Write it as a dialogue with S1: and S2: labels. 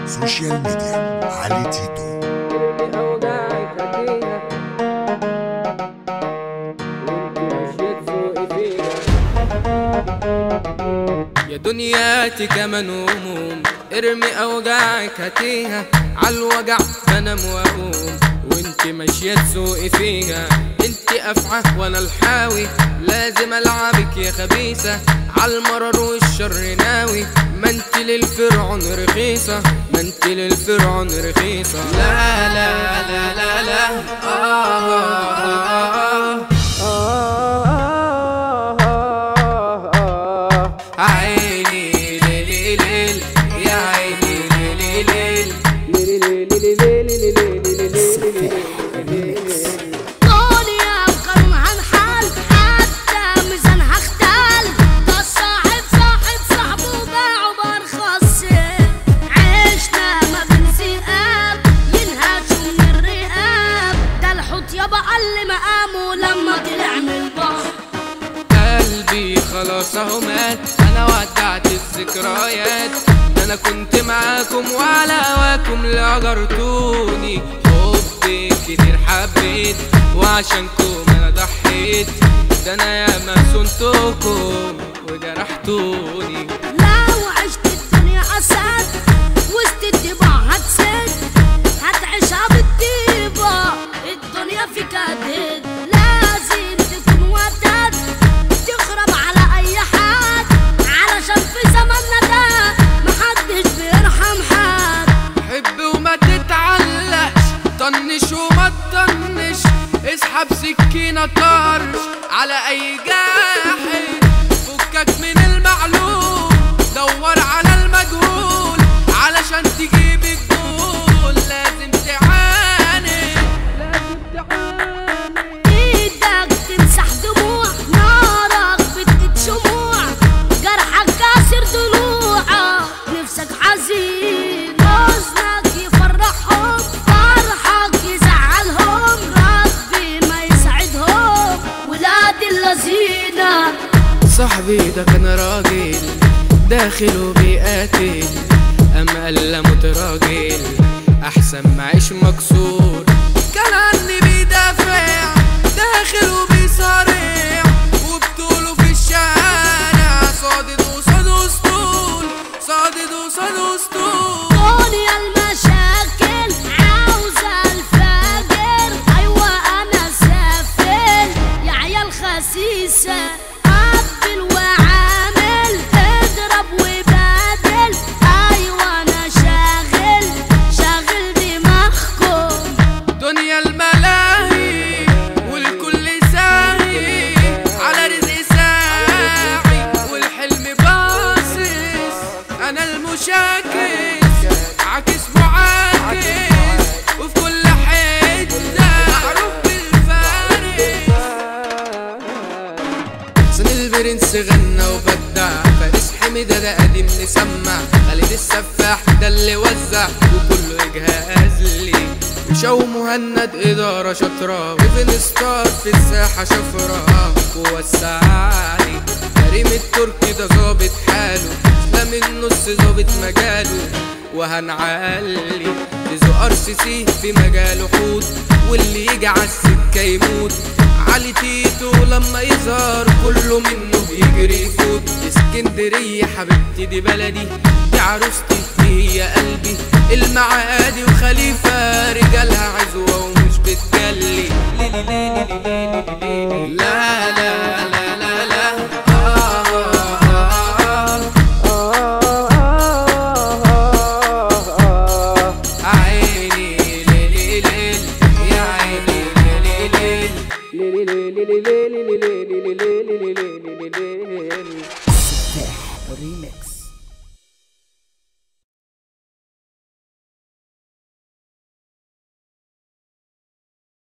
S1: سوشيال ميديا علي تيتو
S2: ارمي اوجاعك هديها وانت مشيت سوقي فيها يا دنياتي كمان هموم ارمي اوجاعك هاتيها عالوجع بنام واقوم وانت ماشية تسوقي فيها انت افعى وانا الحاوي لازم العبك يا خبيثة عالمرر والشر ناوي ما انت للفرعون رخيصة ما انت للفرعون رخيصة لا لا لا لا لا آه آه آه آه عيني ليلي ليل يا عيني ليلي ليل ليلي ليلي ليلي ليلي
S3: دنيا وقانونها انحل حتى ميزانها اختل ده الصاحب صاحب صاحبه باعه برخص عشنا ما بين ذئاب ينهشوا من الرقاب ده الحوت يابا قل مقامه لما طلع من البحر
S2: قلبي خلاص اهو مات انا ودعت الذكريات ده انا كنت معاكم وعلى هواكم لا جرتوني حبي كتير حبيت وعشانكم انا ضحيت ده انا ياما صنتكم وجرحتوني
S3: لو عشت الدنيا أسد وسط الطباع هتسد هتعيشها بالطيبة الدنيا فيك هتهد لازم تكون ودد تخرب على أي حد علشان في زماننا ده محدش بيرحم حد
S2: حب وما تتعلقش طنش وما تطنش اسحب سكينة طرش على اي جاحد فكك من المعلوم دور على المجهول علشان تجيب الجول لازم تعاند لازم تعاند
S3: ايدك تمسح دموع نارك بتقيد شموع جرحك كاسر ضلوعك نفسك حزين حزنك يفرحهم فرحك يزعلهم ربي ما يسعدهم ولاد اللذينه
S2: صاحبي ده كان راجل داخل وبيقاتل اما قال متراجل احسن ما عيش مكسور كان عني بيدافع داخل وبيصارع وبطوله في الشارع صادد وصاد اسطول صادد وصاد اسطول
S3: دنيا المشاكل عاوزة الفاجر أيوة أنا سافل يا عيال خسيسة قبل وعامل اضرب وبادل أيوة أنا شاغل شاغل دماغكم
S2: دنيا الملاهي والكل ساهي على رزق ساعي والحلم باصص انا المشاكس عكس معاكس وفي كل حته معروف بالفارس حسن البرنس غنى وبدع فارس حميدة ده قديم مسمع خالد السفاح ده اللي وزع وكله يجهز لي وشو مهند إدارة شاطرة وفين ستار في الساحة شفرة ووسعلي كريم التركي ده ظابط حاله ده من نص ظابط مجاله وهنعلي تزو ار سي سي في مجاله حوت واللي يجي عالسكة يموت علي تيتو لما يظهر كله منه بيجري يفوت اسكندرية حبيبتي دي بلدي دي عروستي دي هي قلبي المعادي وخليفة رجالها عزوة ومش بتجلي لا لا لا لا لا آه آه آه عيني ليلي ليل يا عيني ليلي ليل ليلي ليلي ليلي ليلي ليلي ليلي ليلي ليلي
S1: ريميكس